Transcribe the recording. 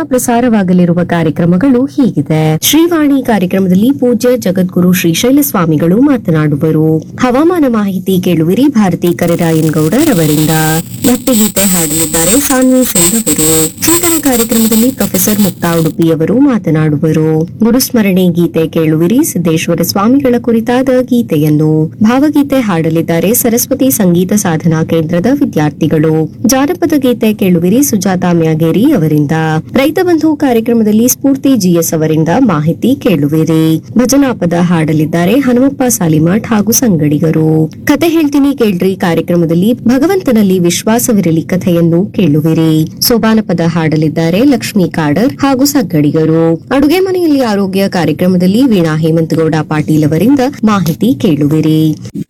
ಪ್ರಸಾರವಾಗಲಿರುವ ಕಾರ್ಯಕ್ರಮಗಳು ಹೀಗಿದೆ ಶ್ರೀವಾಣಿ ಕಾರ್ಯಕ್ರಮದಲ್ಲಿ ಪೂಜ್ಯ ಜಗದ್ಗುರು ಶ್ರೀಶೈಲ ಸ್ವಾಮಿಗಳು ಮಾತನಾಡುವರು ಹವಾಮಾನ ಮಾಹಿತಿ ಕೇಳುವಿರಿ ಭಾರತಿ ಕರಿರಾಯನ್ ಗೌಡರ್ ಅವರಿಂದ ಭಕ್ತಿಗೀತೆ ಹಾಡಲಿದ್ದಾರೆ ಸಾನ್ವಿ ಸಿಂಗ್ ಅವರು ಚಿಂತನ ಕಾರ್ಯಕ್ರಮದಲ್ಲಿ ಪ್ರೊಫೆಸರ್ ಮುಕ್ತಾ ಉಡುಪಿ ಅವರು ಮಾತನಾಡುವರು ಗುರುಸ್ಮರಣೆ ಗೀತೆ ಕೇಳುವಿರಿ ಸಿದ್ದೇಶ್ವರ ಸ್ವಾಮಿಗಳ ಕುರಿತಾದ ಗೀತೆಯನ್ನು ಭಾವಗೀತೆ ಹಾಡಲಿದ್ದಾರೆ ಸರಸ್ವತಿ ಸಂಗೀತ ಸಾಧನಾ ಕೇಂದ್ರದ ವಿದ್ಯಾರ್ಥಿಗಳು ಜಾನಪದ ಗೀತೆ ಕೇಳುವಿರಿ ಸುಜಾತ ಮ್ಯಾಗೇರಿ ಅವರಿಂದ ರೈತ ಬಂಧು ಕಾರ್ಯಕ್ರಮದಲ್ಲಿ ಸ್ಫೂರ್ತಿ ಜಿಎಸ್ ಅವರಿಂದ ಮಾಹಿತಿ ಕೇಳುವಿರಿ ಭಜನಾ ಪದ ಹಾಡಲಿದ್ದಾರೆ ಹನುಮಪ್ಪ ಸಾಲಿಮಠ್ ಹಾಗೂ ಸಂಗಡಿಗರು ಕತೆ ಹೇಳ್ತೀನಿ ಕೇಳ್ರಿ ಕಾರ್ಯಕ್ರಮದಲ್ಲಿ ಭಗವಂತನಲ್ಲಿ ವಿಶ್ವಾಸವಿರಲಿ ಕಥೆಯನ್ನು ಕೇಳುವಿರಿ ಸೋಬಾನ ಪದ ಹಾಡಲಿದ್ದಾರೆ ಲಕ್ಷ್ಮೀ ಕಾಡರ್ ಹಾಗೂ ಸಂಗಡಿಗರು ಅಡುಗೆ ಮನೆಯಲ್ಲಿ ಆರೋಗ್ಯ ಕಾರ್ಯಕ್ರಮದಲ್ಲಿ ವೀಣಾ ಹೇಮಂತಗೌಡ ಪಾಟೀಲ್ ಅವರಿಂದ ಮಾಹಿತಿ ಕೇಳುವಿರಿ